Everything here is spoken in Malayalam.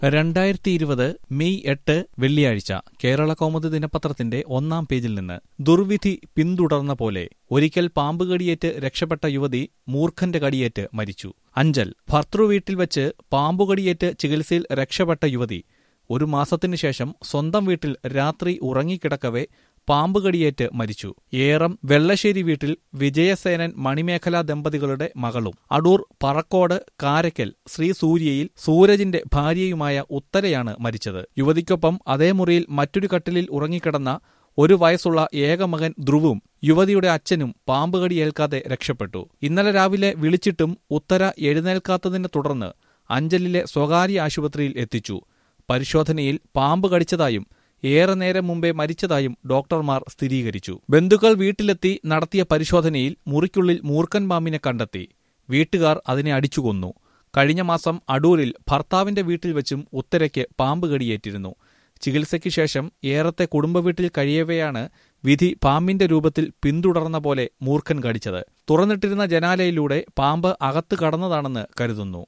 രണ്ടായിരത്തി ഇരുപത് മെയ് എട്ട് വെള്ളിയാഴ്ച കേരള കൗമുദി ദിനപത്രത്തിന്റെ ഒന്നാം പേജിൽ നിന്ന് ദുർവിധി പിന്തുടർന്ന പോലെ ഒരിക്കൽ പാമ്പ് കടിയേറ്റ് രക്ഷപ്പെട്ട യുവതി മൂർഖന്റെ കടിയേറ്റ് മരിച്ചു അഞ്ചൽ ഭർത്തൃവീട്ടിൽ വച്ച് പാമ്പുകടിയേറ്റ് ചികിത്സയിൽ രക്ഷപ്പെട്ട യുവതി ഒരു മാസത്തിനു ശേഷം സ്വന്തം വീട്ടിൽ രാത്രി ഉറങ്ങിക്കിടക്കവെ പാമ്പ് കടിയേറ്റ് മരിച്ചു ഏറം വെള്ളശ്ശേരി വീട്ടിൽ വിജയസേനൻ മണിമേഖല ദമ്പതികളുടെ മകളും അടൂർ പറക്കോട് കാരക്കൽ ശ്രീ സൂര്യയിൽ സൂരജിന്റെ ഭാര്യയുമായ ഉത്തരയാണ് മരിച്ചത് യുവതിക്കൊപ്പം അതേ മുറിയിൽ മറ്റൊരു കട്ടിലിൽ ഉറങ്ങിക്കിടന്ന ഒരു വയസ്സുള്ള ഏക മകൻ ധ്രുവും യുവതിയുടെ അച്ഛനും പാമ്പ് കടിയേൽക്കാതെ രക്ഷപ്പെട്ടു ഇന്നലെ രാവിലെ വിളിച്ചിട്ടും ഉത്തര എഴുന്നേൽക്കാത്തതിനെ തുടർന്ന് അഞ്ചലിലെ സ്വകാര്യ ആശുപത്രിയിൽ എത്തിച്ചു പരിശോധനയിൽ പാമ്പ് കടിച്ചതായും ഏറെ നേരം മുമ്പേ മരിച്ചതായും ഡോക്ടർമാർ സ്ഥിരീകരിച്ചു ബന്ധുക്കൾ വീട്ടിലെത്തി നടത്തിയ പരിശോധനയിൽ മുറിക്കുള്ളിൽ മൂർഖൻ പാമ്പിനെ കണ്ടെത്തി വീട്ടുകാർ അതിനെ അടിച്ചുകൊന്നു കഴിഞ്ഞ മാസം അടൂരിൽ ഭർത്താവിന്റെ വീട്ടിൽ വെച്ചും ഉത്തരയ്ക്ക് പാമ്പ് കടിയേറ്റിരുന്നു ചികിത്സയ്ക്ക് ശേഷം ഏറത്തെ കുടുംബവീട്ടിൽ കഴിയവെയാണ് വിധി പാമ്പിന്റെ രൂപത്തിൽ പിന്തുടർന്ന പോലെ മൂർഖൻ കടിച്ചത് തുറന്നിട്ടിരുന്ന ജനാലയിലൂടെ പാമ്പ് അകത്ത് കടന്നതാണെന്ന് കരുതുന്നു